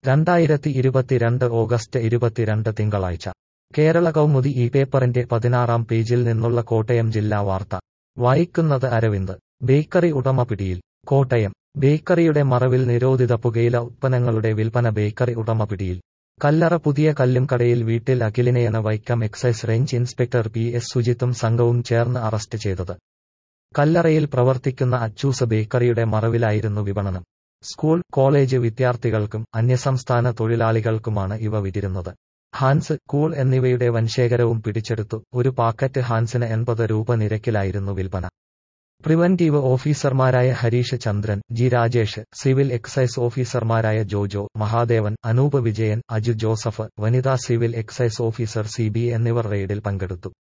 രണ്ടായിരത്തി ഇരുപത്തിരണ്ട് ഓഗസ്റ്റ് ഇരുപത്തിരണ്ട് തിങ്കളാഴ്ച കേരള കൗമുദി ഈ പേപ്പറിന്റെ പതിനാറാം പേജിൽ നിന്നുള്ള കോട്ടയം ജില്ലാ വാർത്ത വായിക്കുന്നത് അരവിന്ദ് ബേക്കറി ഉടമ പിടിയിൽ കോട്ടയം ബേക്കറിയുടെ മറവിൽ നിരോധിത പുകയില ഉത്പന്നങ്ങളുടെ വിൽപ്പന ബേക്കറി ഉടമ പിടിയിൽ കല്ലറ പുതിയ കല്ലുംകടയിൽ വീട്ടിൽ അഖിലിനെയാണ് Vaikom excise range inspector P S സുജിത്തും സംഘവും ചേർന്ന് അറസ്റ്റ് ചെയ്തത് കല്ലറയിൽ പ്രവർത്തിക്കുന്ന അച്ചൂസ് ബേക്കറിയുടെ മറവിലായിരുന്നു വിപണനം സ്കൂൾ കോളേജ് വിദ്യാർത്ഥികൾക്കും അന്യസംസ്ഥാന തൊഴിലാളികൾക്കുമാണ് ഇവ വിറ്റിരുന്നത് ഹാൻസ് കൂൾ എന്നിവയുടെ വൻശേഖരവും പിടിച്ചെടുത്തു ഒരു പാക്കറ്റ് ഹാൻസിന് എൺപത് രൂപ നിരക്കിലായിരുന്നു വിൽപ്പന പ്രിവന്റീവ് ഓഫീസർമാരായ Harish Chandran G Rajesh civil excise ഓഫീസർമാരായ ജോജോ മഹാദേവൻ അനൂപ് വിജയൻ അജു ജോസഫ് വനിതാ civil excise officer C B എന്നിവർ റെയ്ഡിൽ പങ്കെടുത്തു